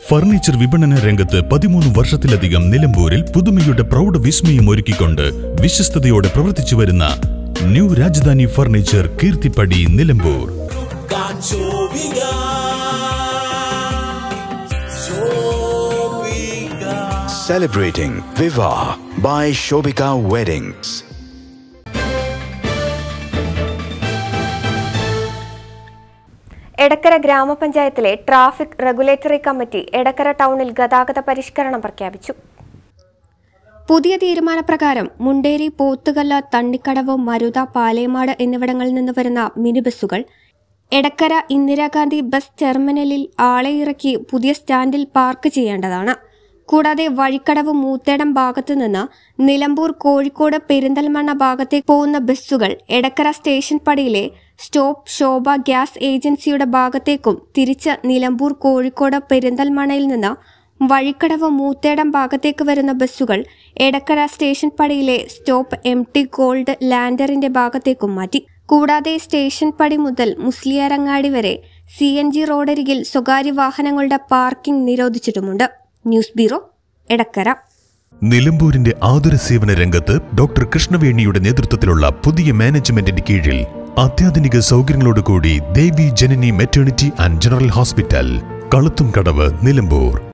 Furniture വിപണന രംഗത്ത് പതിമൂന്ന് വർഷത്തിലധികം നിലമ്പൂരിൽ പുതുമയുടെ പ്രൗഢ വിസ്മയം ഒരുക്കിക്കൊണ്ട് വിശ്വസ്തയോടെ പ്രവർത്തിച്ചു വരുന്ന new Rajadhani furniture Keerthippadi Nilambur Canchoviga. Shoviga. Celebrating Viva by Shobika Weddings. Edakkara ഗ്രാമപഞ്ചായത്തിലെ ട്രാഫിക് റെഗുലേറ്ററി കമ്മിറ്റി എടക്കര ടൗണിൽ ഗതാഗത പരിഷ്കരണം പ്രഖ്യാപിച്ചു പുതിയ തീരുമാനപ്രകാരം മുണ്ടേരി പോത്തുകല്ല തണ്ണിക്കടവ് മരുത പാലേമാട് എന്നിവിടങ്ങളിൽ നിന്ന് വരുന്ന മിനി ബസ്സുകൾ എടക്കര ഇന്ദിരാഗാന്ധി ബസ് ടെർമിനലിൽ ആളെ ഇറക്കി പുതിയ സ്റ്റാൻഡിൽ പാർക്ക് ചെയ്യേണ്ടതാണ് കൂടാതെ വഴിക്കടവ് മൂത്തേടം ഭാഗത്തു നിന്ന് നിലമ്പൂർ കോഴിക്കോട് പെരിന്തൽമണ്ണ ഭാഗത്തേക്ക് പോകുന്ന ബസ്സുകൾ എടക്കര സ്റ്റേഷൻ പടിയിലെ സ്റ്റോപ്പ് ശോഭ ഗ്യാസ് ഏജൻസിയുടെ ഭാഗത്തേക്കും തിരിച്ച് നിലമ്പൂർ കോഴിക്കോട് പെരിന്തൽമണ്ണയിൽ നിന്ന് വഴിക്കടവ് മൂത്തേടം ഭാഗത്തേക്ക് വരുന്ന ബസ്സുകൾ എടക്കര സ്റ്റേഷൻ പടിയിലെ സ്റ്റോപ്പ് എം ടി ഗോൾഡ് ലാൻഡറിന്റെ ഭാഗത്തേക്കും മാറ്റി കൂടാതെ സ്റ്റേഷൻ പടി മുതൽ മുസ്ലിയാരങ്ങാടി വരെ സി എൻ ജി റോഡരികിൽ സ്വകാര്യ വാഹനങ്ങളുടെ പാർക്കിംഗ് നിരോധിച്ചിട്ടുമുണ്ട് ന്യൂസ് ബ്യൂറോ എടക്കര നിലമ്പൂരിന്റെ ആതുര സേവന രംഗത്ത് ഡോക്ടർ കൃഷ്ണവേണിയുടെ നേതൃത്വത്തിലുള്ള പുതിയ മാനേജ്മെന്റിന്റെ കീഴിൽ അത്യാധുനിക സൗകര്യങ്ങളോടുകൂടി Devi Janani maternity and general hospital Kaluthumkadavu Nilambur